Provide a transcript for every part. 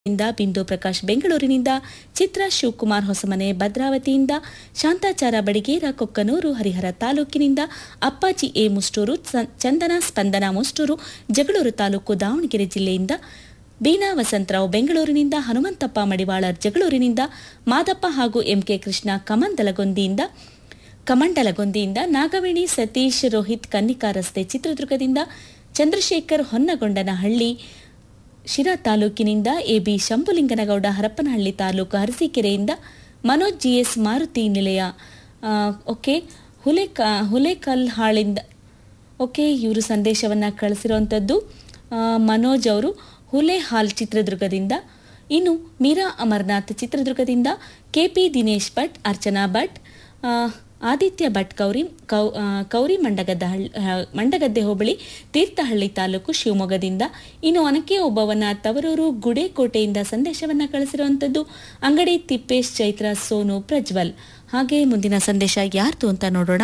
ಇಂದ ಬಿಂದು ಪ್ರಕಾಶ್ ಬೆಂಗಳೂರಿನಿಂದ ಚಿತ್ರ ಶಿವಕುಮಾರ್ ಹೊಸಮನೆ ಭದ್ರಾವತಿಯಿಂದ ಶಾಂತಾಚಾರ ಬಡಿಗೇರ ಕೊಕ್ಕನೂರು ಹರಿಹರ ತಾಲೂಕಿನಿಂದ ಅಪ್ಪಾಜಿ ಎ ಮುಷ್ಟೂರು ಚ- ಚಂದನ ಸ್ಪಂದನ ಮುಷ್ಟೂರು ಜಗಳೂರು ತಾಲೂಕು ದಾವಣಗೆರೆ ಜಿಲ್ಲೆಯಿಂದ ಬೀನಾ ವಸಂತರಾವ್ ಬೆಂಗಳೂರಿನಿಂದ ಹನುಮಂತಪ್ಪ ಮಡಿವಾಳರ್ ಜಗಳೂರಿನಿಂದ ಮಾದಪ್ಪ ಹಾಗೂ ಎಂಕೆ ಕೃಷ್ಣ ಕಮಂದಲಗೊಂದಿಯಿಂದ ಕಮಂಡಲಗೊಂದಿಯಿಂದ ನಾಗವೇಣಿ ಸತೀಶ್ ರೋಹಿತ್ ಕನ್ನಿಕಾ ರಸ್ತೆ ಚಿತ್ರದುರ್ಗದಿಂದ ಚಂದ್ರಶೇಖರ್ ಹೊನ್ನಗೊಂಡನಹಳ್ಳಿ ಶಿರಾ ತಾಲೂಕಿನಿಂದ ಎಬಿ ಶಂಭುಲಿಂಗನಗೌಡ ಹರಪನಹಳ್ಳಿ ತಾಲೂಕು ಅರಸೀಕೆರೆಯಿಂದ ಮನೋಜ್ ಜಿಎಸ್ ಮಾರುತಿ ನಿಲಯ ಆ, ಓಕೆ ಹುಲೆಕ ಹುಲೆಕಲ್ ಹಾಳಿಂದ ಓಕೆ ಇವರು ಸಂದೇಶವನ್ನು ಕಳಿಸಿರುವಂಥದ್ದು ಆ, ಮನೋಜ್ ಅವರು ಹುಲೆ ಹಾಲ್ ಚಿತ್ರದುರ್ಗದಿಂದ ಇನ್ನು ಮೀರಾ ಅಮರ್ನಾಥ್ ಚಿತ್ರದುರ್ಗದಿಂದ ಕೆಪಿ ದಿನೇಶ್ ಭಟ್ ಅರ್ಚನಾ ಭಟ್ ಆ, ಆದಿತ್ಯ ಭಟ್ ಕೌರಿ ಕೌ ಆ, ಕೌರಿ ಮಂಡಗದ್ದ ಹಳ್ಳಿ ಆ, ಮಂಡಗದ್ದೆ ಹೋಬಳಿ ತೀರ್ಥಹಳ್ಳಿ ತಾಲೂಕು ಶಿವಮೊಗ್ಗದಿಂದ ಇನ್ನು ಒನಕೆ ಒಬ್ಬವನ ತವರೂರು ಗುಡೇಕೋಟೆಯಿಂದ ಸಂದೇಶವನ್ನು ಕಳಿಸಿರುವಂಥದ್ದು ಅಂಗಡಿ ತಿಪ್ಪೇಶ್ ಚೈತ್ರ ಸೋನು ಪ್ರಜ್ವಲ್ ಹಾಗೆ ಮುಂದಿನ ಸಂದೇಶ ಯಾರ್ದು ಅಂತ ನೋಡೋಣ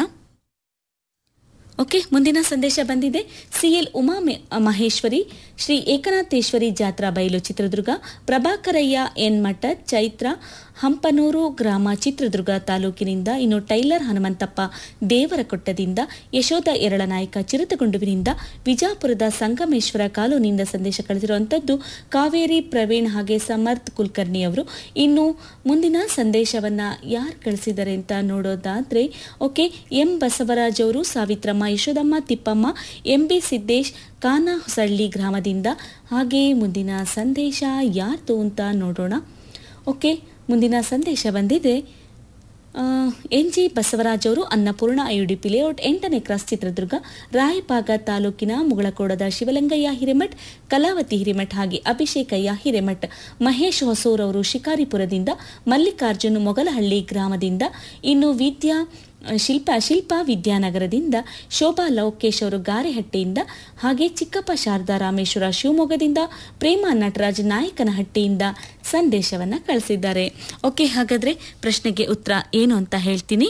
ಓಕೆ ಮುಂದಿನ ಸಂದೇಶ ಬಂದಿದೆ ಸಿಎಲ್ ಉಮಾ ಮೆ- ಮಹೇಶ್ವರಿ ಶ್ರೀ ಏಕನಾಥೇಶ್ವರಿ ಜಾತ್ರಾ ಬಯಲು ಚಿತ್ರದುರ್ಗ ಪ್ರಭಾಕರಯ್ಯ ಎನ್ ಮಠ ಚೈತ್ರ ಹಂಪನೂರು ಗ್ರಾಮ ಚಿತ್ರದುರ್ಗ ತಾಲೂಕಿನಿಂದ ಇನ್ನು ಟೈಲರ್ ಹನುಮಂತಪ್ಪ ದೇವರಕೊಟ್ಟದಿಂದ ಯಶೋಧ ಎರಳನಾಯಕ ಚಿರತಗುಂಡುವಿನಿಂದ ವಿಜಾಪುರದ ಸಂಗಮೇಶ್ವರ ಕಾಲೋನಿಯಿಂದ ಸಂದೇಶ ಕಳಿಸಿರುವಂಥದ್ದು ಕಾವೇರಿ ಪ್ರವೀಣ್ ಹಾಗೆ ಸಮರ್ಥ್ ಕುಲಕರ್ಣಿ ಅವರು ಇನ್ನು ಮುಂದಿನ ಸಂದೇಶವನ್ನ ಯಾರು ಕಳಿಸಿದ್ದಾರೆ ಅಂತ ನೋಡೋದಾದ್ರೆ ಓಕೆ ಎಂ ಬಸವರಾಜ್ ಅವರು ಸಾವಿತ್ರಮ್ಮ ಯಶೋದಮ್ಮ ತಿಪ್ಪಮ್ಮ ಎಂ ಬಿ ಸಿದ್ದೇಶ್ ಕಾನ ಹೊಸಳ್ಳಿ ಗ್ರಾಮದಿಂದ ಹಾಗೆ ಮುಂದಿನ ಸಂದೇಶ ಯಾರ್ದು ಅಂತ ನೋಡೋಣ ಓಕೆ ಮುಂದಿನ ಸಂದೇಶ ಬಂದಿದೆ ಎನ್ ಜಿ ಬಸವರಾಜ್ ಅವರು ಅನ್ನಪೂರ್ಣ ಐಯುಡಿಪಿ ಲೇಔಟ್ ಎಂಟನೇ ಕ್ರಾಸ್ ಚಿತ್ರದುರ್ಗ ರಾಯಭಾಗ ತಾಲೂಕಿನ ಮುಗಳಕೋಡದ ಶಿವಲಿಂಗಯ್ಯ ಹಿರೇಮಠ್ ಕಲಾವತಿ ಹಿರೇಮಠ್ ಹಾಗೆ ಅಭಿಷೇಕಯ್ಯ ಹಿರೇಮಠ್ ಮಹೇಶ್ ಹೊಸೂರ್ ಅವರು ಶಿಕಾರಿಪುರದಿಂದ ಮಲ್ಲಿಕಾರ್ಜುನ್ ಮೊಗಲಹಳ್ಳಿ ಗ್ರಾಮದಿಂದ ಇನ್ನು ವಿದ್ಯಾ ಶಿಲ್ಪ ಶಿಲ್ಪ ವಿದ್ಯಾನಗರದಿಂದ ಶೋಭಾ ಲೋಕೇಶ್ ಅವರು ಗಾರೆಹಟ್ಟಿಯಿಂದ ಹಾಗೆ ಚಿಕ್ಕಪ್ಪ ಶಾರದಾ ರಾಮೇಶ್ವರ ಶಿವಮೊಗ್ಗದಿಂದ ಪ್ರೇಮ ನಟರಾಜ್ ನಾಯಕನಹಟ್ಟಿಯಿಂದ ಸಂದೇಶವನ್ನ ಕಳಿಸಿದ್ದಾರೆ ಓಕೆ ಹಾಗಾದ್ರೆ ಪ್ರಶ್ನೆಗೆ ಉತ್ತರ ಏನು ಅಂತ ಹೇಳ್ತೀನಿ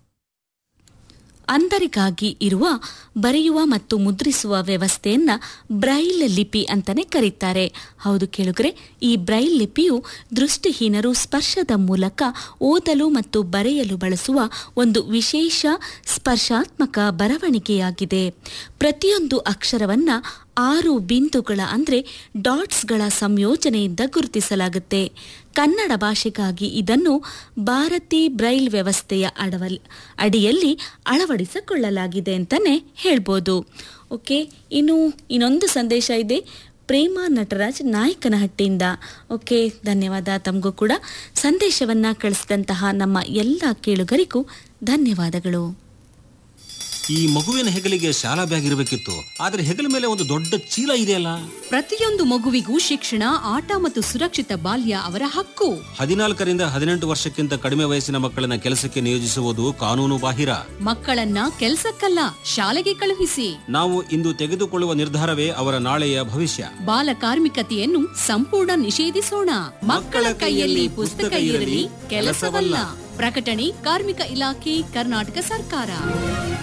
ಅಂಧರಿಗಾಗಿ ಇರುವ ಬರೆಯುವ ಮತ್ತು ಮುದ್ರಿಸುವ ವ್ಯವಸ್ಥೆಯನ್ನ ಬ್ರೈಲ್ ಲಿಪಿ ಅಂತಾನೆ ಕರೀತಾರೆ ಹೌದು ಕೇಳುಗರೆ ಈ ಬ್ರೈಲ್ ಲಿಪಿಯು ದೃಷ್ಟಿಹೀನರು ಸ್ಪರ್ಶದ ಮೂಲಕ ಓದಲು ಮತ್ತು ಬರೆಯಲು ಬಳಸುವ ಒಂದು ವಿಶೇಷ ಸ್ಪರ್ಶಾತ್ಮಕ ಬರವಣಿಗೆಯಾಗಿದೆ ಪ್ರತಿಯೊಂದು ಅಕ್ಷರವನ್ನ ಆರು ಬಿಂದುಗಳ ಅಂದ್ರೆ ಡಾಟ್ಸ್ಗಳ ಸಂಯೋಜನೆಯಿಂದ ಗುರುತಿಸಲಾಗುತ್ತೆ ಕನ್ನಡ ಭಾಷೆಗಾಗಿ ಇದನ್ನು ಭಾರತಿ ಬ್ರೈಲ್ ವ್ಯವಸ್ಥೆಯ ಅಡವಲ್ ಅಡಿಯಲ್ಲಿ ಅಳವಡಿಸಿಕೊಳ್ಳಲಾಗಿದೆ ಅಂತಾನೆ ಹೇಳ್ಬೋದು ಓಕೆ ಇನ್ನು ಇನ್ನೊಂದು ಸಂದೇಶ ಇದೆ ಪ್ರೇಮ ನಟರಾಜ್ ನಾಯಕನಹಟ್ಟಿಯಿಂದ ಓಕೆ ಧನ್ಯವಾದ ತಮಗೂ ಕೂಡ ಸಂದೇಶವನ್ನ ಕಳಿಸಿದಂತಹ ನಮ್ಮ ಎಲ್ಲ ಕೇಳುಗರಿಗೂ ಧನ್ಯವಾದಗಳು ಈ ಮಗುವಿನ ಹೆಗಲಿಗೆ ಶಾಲಾ ಬ್ಯಾಗ್ ಇರಬೇಕಿತ್ತು ಆದ್ರೆ ಹೆಗಲ ಮೇಲೆ ಒಂದು ದೊಡ್ಡ ಚೀಲ ಇದೆಯಲ್ಲ ಪ್ರತಿಯೊಂದು ಮಗುವಿಗೂ ಶಿಕ್ಷಣ ಆಟ ಮತ್ತು ಸುರಕ್ಷಿತ ಬಾಲ್ಯ ಅವರ ಹಕ್ಕು ಹದಿನಾಲ್ಕರಿಂದ ಹದಿನೆಂಟು ವರ್ಷಕ್ಕಿಂತ ಕಡಿಮೆ ವಯಸ್ಸಿನ ಮಕ್ಕಳನ್ನ ಕೆಲಸಕ್ಕೆ ನಿಯೋಜಿಸುವುದು ಕಾನೂನು ಬಾಹಿರ ಮಕ್ಕಳನ್ನ ಕೆಲ್ಸಕ್ಕಲ್ಲ ಶಾಲೆಗೆ ಕಳುಹಿಸಿ ನಾವು ಇಂದು ತೆಗೆದುಕೊಳ್ಳುವ ನಿರ್ಧಾರವೇ ಅವರ ನಾಳೆಯ ಭವಿಷ್ಯ ಬಾಲ ಕಾರ್ಮಿಕತೆಯನ್ನು ಸಂಪೂರ್ಣ ನಿಷೇಧಿಸೋಣ ಮಕ್ಕಳ ಕೈಯಲ್ಲಿ ಪುಸ್ತಕ ಇರಲಿ ಕೆಲಸವಲ್ಲ ಪ್ರಕಟಣೆ ಕಾರ್ಮಿಕ ಇಲಾಖೆ ಕರ್ನಾಟಕ ಸರ್ಕಾರ